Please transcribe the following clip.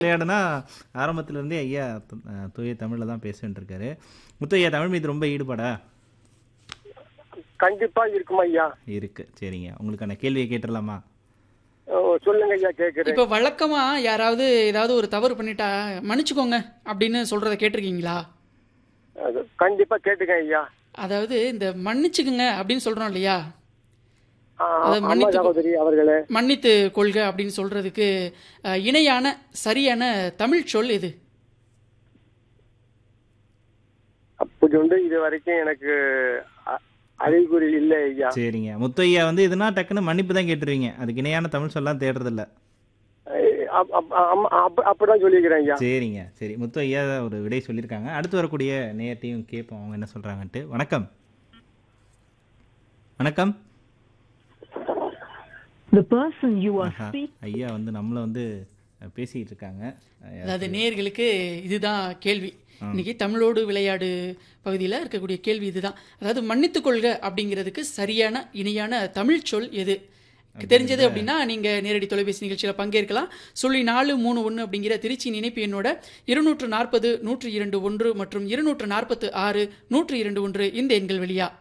விளையாடுனா ஆரம்பத்துல இருந்தே ஐயா து- அஹ் தூய தமிழ்ல தான் பேசிட்டு இருக்காரு முத்து ஐயா தமிழ் மீது ரொம்ப ஈடுபாடா கண்டிப்பா இருக்கும் ஐயா இருக்கு சரிங்க உங்களுக்கான கேள்வியை கேட்டுடலாமா ஓ, சொல்லுங்க ஐயா கேக்குறேன் இப்போ வழக்கமா யாராவது ஏதாவது ஒரு தவறு பண்ணிட்டா மன்னிச்சுக்கோங்க அப்படின்னு சொல்றத கேட்டிருக்கீங்களா அது கண்டிப்பா கேட்டுக்கேன் ஐயா அதாவது இந்த மன்னிச்சுக்குங்க அப்படின்னு சொல்றோம் இல்லையா ஆ, அதை ஆமா மன்னித்து கொ- சகோதரி அவர்களே மன்னித்து கொள்க அப்படின்னு சொல்றதுக்கு அஹ், இணையான சரியான தமிழ் சொல் எது அப்படி உண்டு இது வரைக்கும் எனக்கு அ- அறிகுறி இல்லை ஐயா சரிங்க முத்து ஐயா வந்து இதுனா டக்குன்னு மன்னிப்பு தான் கேட்டுருவீங்க அதுக்கு இணையான தமிழ் சொல்லலாம் தேடுறது இல்ல அப்- அப்- ஆமா, அப்- அப்படிதான் சொல்லிக்கிறேன் ஐயா சரிங்க சரி முத்து ஐயா ஒரு விடை சொல்லியிருக்காங்க அடுத்து வரக்கூடிய நேயத்தையும் கேட்போம் அவங்க என்ன சொல்றாங்கன்ட்டு வணக்கம் வணக்கம் The person you are Aha, speaking ஐயா வந்து நம்மள வந்து அஹ், பேசிட்டு இருக்காங்க அஹ், அதாவது நேயர்களுக்கு இதுதான் கேள்வி இன்னைக்கு தமிழோடு விளையாடு பகுதியில் இருக்கக்கூடிய கேள்வி இதுதான் அதாவது மன்னித்துக் கொள்க அப்படிங்கிறதுக்கு சரியான இணையான தமிழ் சொல் எது தெரிஞ்சது அப்படின்னா நீங்க நேரடி தொலைபேசி நிகழ்ச்சியில் பங்கேற்கலாம் சொல்லி நாலு மூணு ஒன்று அப்படிங்கிற திருச்சி இணைப்பு எண்ணோட இருநூற்று நாற்பது நூற்று இரண்டு ஒன்று மற்றும் இருநூற்று நாற்பத்து ஆறு நூற்று இரண்டு ஒன்று இந்த எண்கள் வழியா